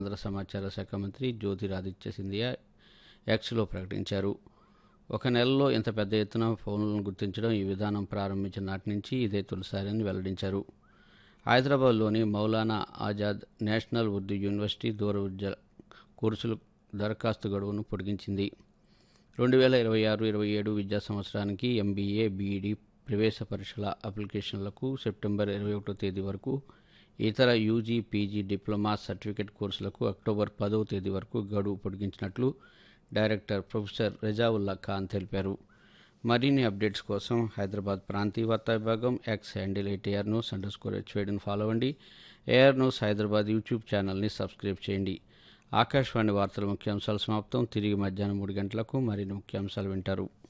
కేంద్ర సమాచార శాఖ మంత్రి జ్యోతిరాదిత్య సింధియా ఎక్స్లో ప్రకటించారు ఒక నెలలో ఇంత పెద్ద ఎత్తున ఫోన్లను గుర్తించడం ఈ విధానం ప్రారంభించిన నాటి నుంచి ఇదే తొలిసారని వెల్లడించారు హైదరాబాద్లోని మౌలానా ఆజాద్ నేషనల్ ఉర్దూ యూనివర్సిటీ దూర విద్య కోర్సులు దరఖాస్తు గడువును పొడిగించింది రెండు వేల ఇరవై ఆరు ఇరవై ఏడు విద్యా సంవత్సరానికి ఎంబీఏ బీఈడి ప్రవేశ పరీక్షల అప్లికేషన్లకు సెప్టెంబర్ ఇరవై ఒకటో తేదీ వరకు ఇతర యూజీ పీజీ డిప్లొమా సర్టిఫికేట్ కోర్సులకు అక్టోబర్ పదవ తేదీ వరకు గడువు పొడిగించినట్లు డైరెక్టర్ ప్రొఫెసర్ రజావుల్లా ఖాన్ తెలిపారు మరిన్ని అప్డేట్స్ కోసం హైదరాబాద్ ప్రాంతీయ వార్తా విభాగం X handle ATR news underscore స్కోర్ హెచ్వేడిని ఫాలో అవ్వండి ఏఆర్ న్యూస్ హైదరాబాద్ యూట్యూబ్ ఛానల్ని సబ్స్క్రైబ్ చేయండి ఆకాశవాణి వార్తల ముఖ్యాంశాలు సమాప్తం తిరిగి మధ్యాహ్నం మూడు గంటలకు మరిన్ని ముఖ్యాంశాలు వింటారు